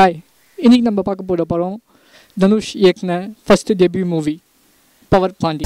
Hi இன்னைக்கு நம்ம பார்க்க போகிற படம் தனுஷ் இயக்குன first debut movie Power Paandi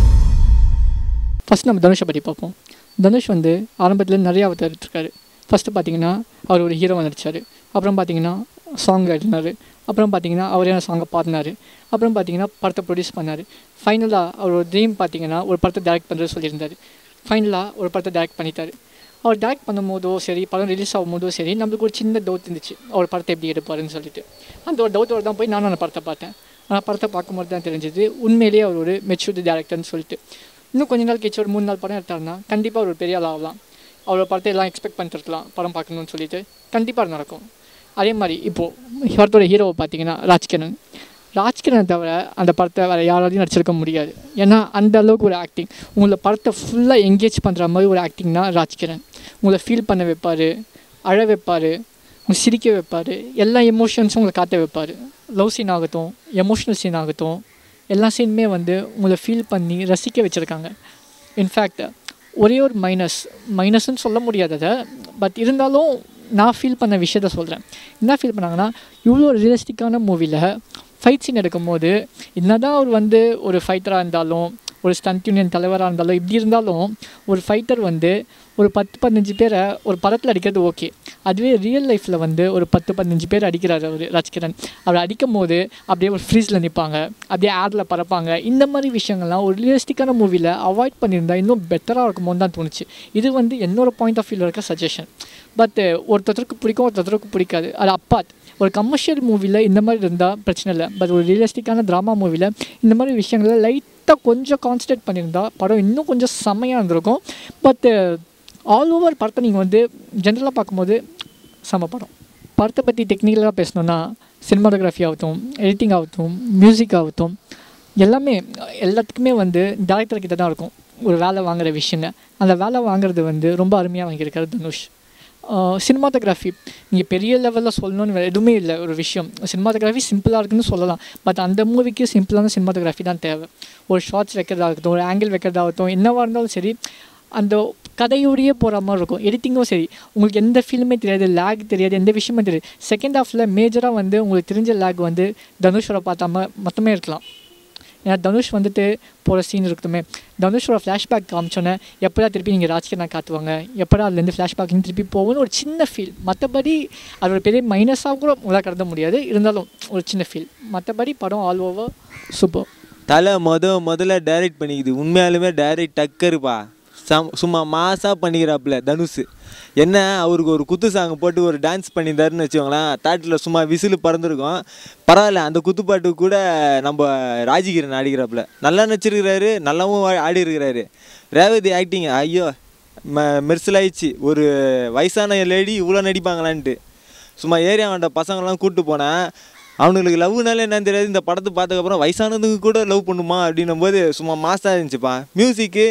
first நம்ம தனுஷை பற்றி பார்ப்போம் தனுஷ் வந்து ஆரம்பத்தில் நிறைய அவதரிச்சிருக்காரு ஃபஸ்ட்டு பார்த்தீங்கன்னா அவர் ஒரு ஹீரோவாக நடித்தார் அப்புறம் பார்த்தீங்கன்னா சாங் எழுதினார் அப்புறம் பார்த்தீங்கன்னா அவரே சாங்கை பாடினார் அப்புறம் பார்த்தீங்கன்னா படத்தை ப்ரொடியூஸ் பண்ணார் ஃபைனலாக அவரோட ட்ரீம் பார்த்தீங்கன்னா ஒரு படத்தை டேரக்ட் பண்ணுறது சொல்லியிருந்தார் ஃபைனலாக ஒரு படத்தை டேரக்ட் பண்ணிட்டார் அவர் டேரக்ட் பண்ணும்போதோ சரி படம் ரிலீஸ் ஆகும்போதோ சரி நம்மளுக்கு ஒரு சின்ன டவுட் இருந்துச்சு அவர் படத்தை எப்படி எடுப்பாருன்னு சொல்லிட்டு அந்த ஒரு டவுட்டோட தான் போய் நானும் அந்த படத்தை பார்த்தேன் ஆனால் படத்தை பார்க்கும்போது தான் தெரிஞ்சது உண்மையிலேயே அவர் ஒரு மெச்சூர்டு டேரக்டர்னு சொல்லிட்டு இன்னும் கொஞ்ச நாள் கழிச்சு ஒரு மூணு நாள் படம் எடுத்தாருன்னா கண்டிப்பாக அவர் ஒரு பெரிய ஆள் ஆகலாம் அவரோட படத்தை எல்லாம் எக்ஸ்பெக்ட் பண்ணிட்டு இருக்கலாம் படம் பார்க்கணும்னு சொல்லிட்டு கண்டிப்பாக அது நடக்கும் அதே மாதிரி இப்போது படத்தோட ஹீரோவை பார்த்தீங்கன்னா ராஜ்கிரண் ராஜ்கிரணை தவிர அந்த படத்தை வேறு யாராலையும் நடிச்சிருக்க முடியாது ஏன்னா அந்த அளவுக்கு ஒரு ஆக்டிங் உங்களை படத்தை ஃபுல்லாக என்கேஜ் பண்ணுற மாதிரி ஒரு ஆக்டிங்னா ராஜ்கிரண் உங்களை ஃபீல் பண்ண வைப்பார் அழ வைப்பார் உங்களை சிரிக்க வைப்பார் எல்லா எமோஷன்ஸும் உங்களை காட்ட வைப்பார் லவ் சீன் ஆகட்டும் எமோஷ்னல் சீன் ஆகட்டும் எல்லா சீனுமே வந்து உங்களை ஃபீல் பண்ணி ரசிக்க வச்சுருக்காங்க இன்ஃபேக்ட் ஒரே ஒரு மைனஸ் மைனஸ்ன்னு சொல்ல முடியாது அதை பட் இருந்தாலும் நான் ஃபீல் பண்ண விஷயத்த சொல்கிறேன் என்ன ஃபீல் பண்ணாங்கன்னா இவ்வளோ ரியலிஸ்டிக்கான மூவியில் ஃபைட் சீன் எடுக்கும்போது என்னதான் அவர் வந்து ஒரு ஃபைட்டராக இருந்தாலும் ஒரு ஸ்டண்ட் யூனியன் தலைவராக இருந்தாலும் இப்படி இருந்தாலும் ஒரு ஃபைட்டர் வந்து ஒரு பத்து பதினஞ்சு பேரை ஒரு படத்தில் அடிக்கிறது ஓகே அதுவே ரியல் லைஃப்பில் வந்து ஒரு பத்து பதினஞ்சு பேர் அடிக்கிறாரு அவர் ராஜ்கிரண் அவர் அடிக்கும் போது அப்படியே ஒரு ஃப்ரீஸில் நிற்பாங்க அப்படியே ஏரில் பறப்பாங்க இந்த மாதிரி விஷயங்கள்லாம் ஒரு ரியலிஸ்டிக்கான மூவியில் அவாய்ட் பண்ணியிருந்தா இன்னும் பெட்டராக இருக்குமோன்னு தான் தோணுச்சு இது வந்து என்னோட பாயிண்ட் ஆஃப் வியூவில் இருக்க சஜஷன் பட் ஒருத்தருக்கு பிடிக்கும் ஒருத்தருக்கு பிடிக்காது அது அப்பாத் ஒரு கமர்ஷியல் மூவியில் இந்த மாதிரி இருந்தால் பிரச்சனை இல்லை பட் ஒரு ரியலிஸ்டிக்கான ட்ராமா மூவியில் இந்த மாதிரி விஷயங்களை லைட்டாக கொஞ்சம் கான்சன்ட்ரேட் பண்ணியிருந்தா படம் இன்னும் கொஞ்சம் செம்மையாக இருந்திருக்கும் பட்டு ஆல் ஓவர் படத்தை நீங்கள் வந்து ஜென்ரலாக பார்க்கும்போது செம படம் படத்தை பற்றி டெக்னிக்கலாக பேசணுன்னா சினிமாட்டோகிராஃபி ஆகட்டும் எடிட்டிங் ஆகட்டும் மியூசிக் ஆகட்டும் எல்லாமே எல்லாத்துக்குமே வந்து டேரக்டர் கிட்ட தான் இருக்கும் ஒரு வேலை வாங்குற விஷயங்க அந்த வேலை வாங்குறது வந்து ரொம்ப அருமையாக வாங்கியிருக்காரு தனுஷ் சினிமாட்டோகிராஃபி நீங்கள் பெரிய லெவலில் சொல்லணும்னு வேறு எதுவுமே இல்லை ஒரு விஷயம் சினிமாட்டோகிராஃபி சிம்பிளாக இருக்குன்னு சொல்லலாம் பட் அந்த மூவிக்கு சிம்பிளான சினிமாட்டோகிராஃபி தான் தேவை ஒரு ஷார்ட்ஸ் வைக்கிறதாகட்டும் ஒரு ஆங்கிள் வைக்கிறதாகட்டும் என்னவாக இருந்தாலும் சரி அந்த கதையோடையே போகிற மாதிரி இருக்கும் எடிட்டிங்கும் சரி உங்களுக்கு எந்த ஃபீலுமே தெரியாது லேக் தெரியாது எந்த விஷயமே தெரியாது செகண்ட் ஹாஃபில் மேஜராக வந்து உங்களுக்கு தெரிஞ்ச லேக் வந்து தனுஷோட பார்த்தாம மொத்தமே இருக்கலாம் ஏன்னா தனுஷ் வந்துட்டு போகிற சீன் இருக்கட்டுமே தனுஷோட ஃப்ளாஷ்பேக் காமிச்சோன்னே எப்படா திருப்பி நீங்கள் ராஜ்கிரணா காட்டுவாங்க எப்படா அதுலேருந்து ஃப்ளாஷ்பேக்கிங் திருப்பி போகணும்னு ஒரு சின்ன ஃபீல் மற்றபடி அது ஒரு பெரிய மைனஸாக கூட உங்களால் கருத முடியாது இருந்தாலும் ஒரு சின்ன ஃபீல் மற்றபடி படம் ஆல் ஓவர் சூப்பர் தலை மொத முதல்ல டைரக்ட் பண்ணிக்குது உண்மையாலுமே டைரக்ட் டக்கருப்பா சம் சும்மா மாசாக பண்ணிக்கிறாப்புல தனுஷ் என்ன அவருக்கு ஒரு குத்து சாங் போட்டு ஒரு டான்ஸ் பண்ணியிருந்தாருன்னு வச்சுக்கோங்களேன் தேட்டரில் சும்மா விசில் பறந்துருக்கும் பரவாயில்ல அந்த குத்துப்பாட்டு கூட நம்ம ராஜகிரன் ஆடிக்கிறாப்புல நல்லா நடிச்சிருக்கிறாரு நல்லாவும் ஆ- ஆடி இருக்கிறாரு ரேவதி ஆக்டிங் ஐயோ ம மெர்சலாயிடுச்சு ஒரு வயசான லேடி இவ்வளோ நடிப்பாங்களான்ட்டு சும்மா ஏரியா வந்த பசங்கள்லாம் கூப்பிட்டு போனேன் அவனுங்களுக்கு லவ்னால என்னன்னு தெரியாது இந்த படத்தை பார்த்ததுக்கப்புறம் வயசானதுக்கு கூட லவ் பண்ணுமா அப்படின்னும் போது சும்மா மாசாக இருந்துச்சுப்பா மியூசிக்கு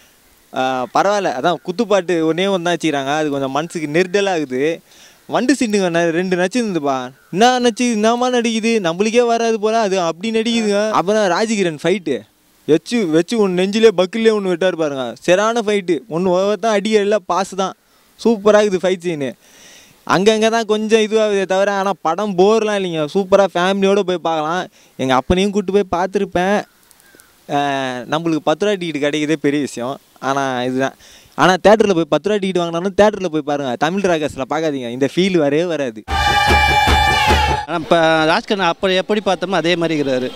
பரவாயில்ல அதான் குத்துப்பாட்டு ஒன்றே ஒன்று தான் வச்சுக்கிறாங்க அது கொஞ்சம் மனசுக்கு நெருடலாக ஆகுது வண்டு சிண்டுங்க ந- ரெண்டு நடிச்சிருந்துப்பா என்ன நடிச்சு என்னமா நடிக்குது நம்மளுக்கே வராது போல அது அப்படி நடிக்குதுங்க அப்புறம் ராஜகிரன் ஃபைட்டு வச்சு வச்சு ஒன்று நெஞ்சிலே பக்கிலே ஒன்று விட்டார் பாருங்க சரியான ஃபைட்டு ஒன்று ஒவ்வொருத்தான் அடிக்க எல்லாம் பாஸ் தான் சூப்பராக இருக்குது ஃபைட் சீனு அங்கங்கே தான் கொஞ்சம் இதுவாகுதே தவிர ஆனால் படம் போர்லாம் இல்லைங்க சூப்பராக ஃபேமிலியோடு போய் பார்க்கலாம் எங்கள் அப்பனையும் கூப்பிட்டு போய் பார்த்துருப்பேன் அஹ் நம்மளுக்கு பத்து ரூபா டிக்கெட் கிடைக்கிறதே பெரிய விஷயம் ஆனால் இதுதான் ஆனால் தேட்டரில் போய் பத்து ரூபா டிக்கெட் வாங்கினாலும் தேட்டரில் போய் பாருங்கள் தமிழ் ராகஸில் பார்க்காதீங்க இந்த ஃபீல் வரவே வராது ஆனால் இப்போ ராஜ்கண்ணா அப்படி எப்படி பார்த்தோமோ அதே மாதிரி இருக்கிறாரு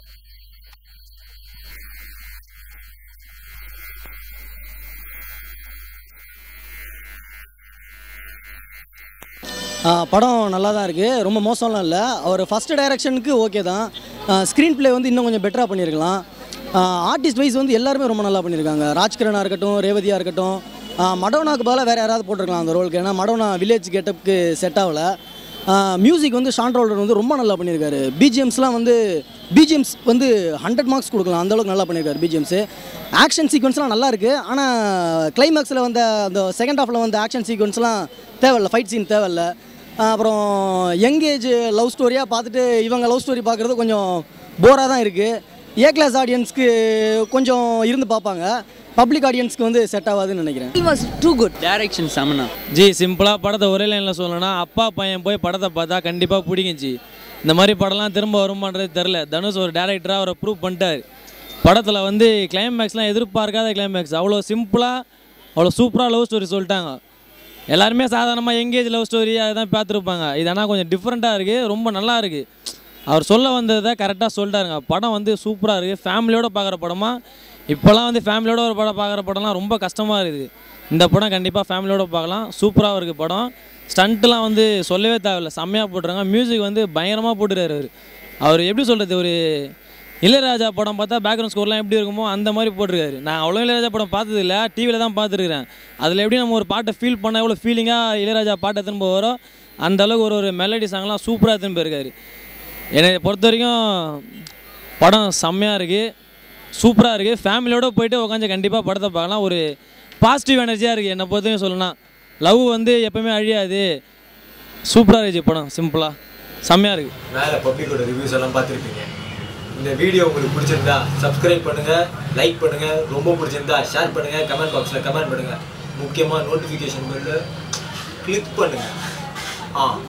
ஆ, படம் நல்லா தான் இருக்குது ரொம்ப மோசம்லாம் இல்லை அவர் ஃபஸ்ட்டு டைரக்ஷனுக்கு ஓகே தான் ஸ்க்ரீன் ப்ளே வந்து இன்னும் கொஞ்சம் பெட்டராக பண்ணியிருக்கலாம் ஆர்டிஸ்ட் வைஸ் வந்து எல்லாருமே ரொம்ப நல்லா பண்ணியிருக்காங்க ராஜ்கிரனாக இருக்கட்டும் ரேவதியாக இருக்கட்டும் ஆ, மடோனாக்கு பதிலாக வேறு யாராவது போட்டிருக்கலாம் அந்த ரோலுக்கு ஏன்னா மடோனா வில்லேஜ் கெட்டப்புக்கு செட் ஆகல மியூசிக் வந்து ஷான் ரோல்டர் வந்து ரொம்ப நல்லா பண்ணியிருக்காரு பிஜிஎம்ஸ்லாம் வந்து பிஜிஎம்ஸ் வந்து ஹண்ட்ரட் மார்க்ஸ் கொடுக்கலாம் அந்த அளவுக்கு நல்லா பண்ணியிருக்காரு பிஜிஎம்ஸு ஆக்ஷன் சீக்வன்ஸ்லாம் நல்லா இருக்குது ஆனால் கிளைமேக்ஸில் வந்த அந்த செகண்ட் ஹாஃபில் வந்த ஆக்ஷன் சீக்வன்ஸ்லாம் தேவையில்ல ஃபைட் சீன் தேவையில்ல ஆஹ் அப்புறம் யங் ஏஜ் லவ் ஸ்டோரியாக பார்த்துட்டு இவங்க லவ் ஸ்டோரி பார்க்குறது கொஞ்சம் போராக தான் இருக்குது ஏ கிளாஸ் ஆடியன்ஸ்க்கு கொஞ்சம் இருந்து பார்ப்பாங்க பப்ளிக் ஆடியன்ஸ்க்கு வந்து செட் ஆகாதுன்னு நினைக்கிறேன் was too good. டைரக்ஷன் செமனா ஜி சிம்பிளாக படத்தை ஒரே லைனில் சொல்லணும்னா அப்பா பையன் போய் படத்தை பார்த்தா கண்டிப்பாக பிடிக்கும் ஜி இந்த மாதிரி படம்லாம் திரும்ப வருமான்றது தெரில தனுஷ் ஒரு டேரக்டராக அவரை ப்ரூவ் பண்ணிட்டார் படத்தில் வந்து கிளைமேக்ஸ்லாம் எதிர்பார்க்காத கிளைமேக்ஸ் அவ்வளோ சிம்பிளாக அவ்வளோ சூப்பராக லவ் ஸ்டோரி சொல்லிட்டாங்க எல்லாருமே சாதாரணமாக எங்கேஜ் லவ் ஸ்டோரி அதான் பார்த்துருப்பாங்க இது ஆனால் கொஞ்சம் டிஃப்ரெண்ட்டாக இருக்குது ரொம்ப நல்லா இருக்குது அவர் சொல்ல வந்ததை கரெக்டாக சொல்லிட்டாருங்க படம் வந்து சூப்பராக இருக்குது ஃபேமிலியோட பார்க்குற படமா இப்போலாம் வந்து ஃபேமிலியோட ஒரு படம் பார்க்குற படம்லாம் ரொம்ப கஷ்டமாக இருக்குது இந்த படம் கண்டிப்பாக ஃபேமிலியோட பார்க்கலாம் சூப்பராக இருக்குது படம் ஸ்டண்ட்லாம் வந்து சொல்லவே தேவையில்ல செம்மையாக போட்டுருங்க மியூசிக் வந்து பயங்கரமாக போட்டுறாரு அவர் அவர் எப்படி சொல்கிறது ஒரு இளையராஜா படம் பார்த்தா பேக்ரவுண்ட் ஸ்கோர்லாம் எப்படி இருக்குமோ அந்த மாதிரி போட்டிருக்காரு நான் அவ்வளோ இளையராஜா படம் பார்த்தது இல்லை டிவியில் தான் பார்த்துருக்கிறேன் அதில் எப்படி நம்ம ஒரு பாட்டை ஃபீல் பண்ண எவ்வளோ ஃபீலிங்காக இளையராஜா பாட்டை திரும்ப வரும் அந்த அளவுக்கு ஒரு ஒரு மெலடி சாங்லாம் சூப்பராக திரும்ப இருக்காரு என்னை பொறுத்த வரைக்கும் படம் செம்மையாக இருக்குது சூப்பராக இருக்குது ஃபேமிலியோட போயிட்டு உட்காந்து கண்டிப்பாக படத்தை பார்க்கலாம் ஒரு பாசிட்டிவ் எனர்ஜியாக இருக்குது என்னை பொறுத்த வரைக்கும் சொல்லணும்னா லவ் வந்து எப்பவுமே அழியாது சூப்பராக இருந்துச்சு படம் சிம்பிளாக செம்மையாக இருக்குது மேலே பப்ளிக்கோட ரிவ்யூஸ் எல்லாம் பார்த்துருப்பீங்க இந்த வீடியோ உங்களுக்கு பிடிச்சிருந்தா சப்ஸ்கிரைப் பண்ணுங்க லைக் பண்ணுங்க ரொம்ப பிடிச்சிருந்தா ஷேர் பண்ணுங்க கமெண்ட் பாக்ஸில் கமெண்ட் பண்ணுங்க முக்கியமாக நோட்டிஃபிகேஷன் பெல்ல கிளிக் பண்ணுங்க ஆ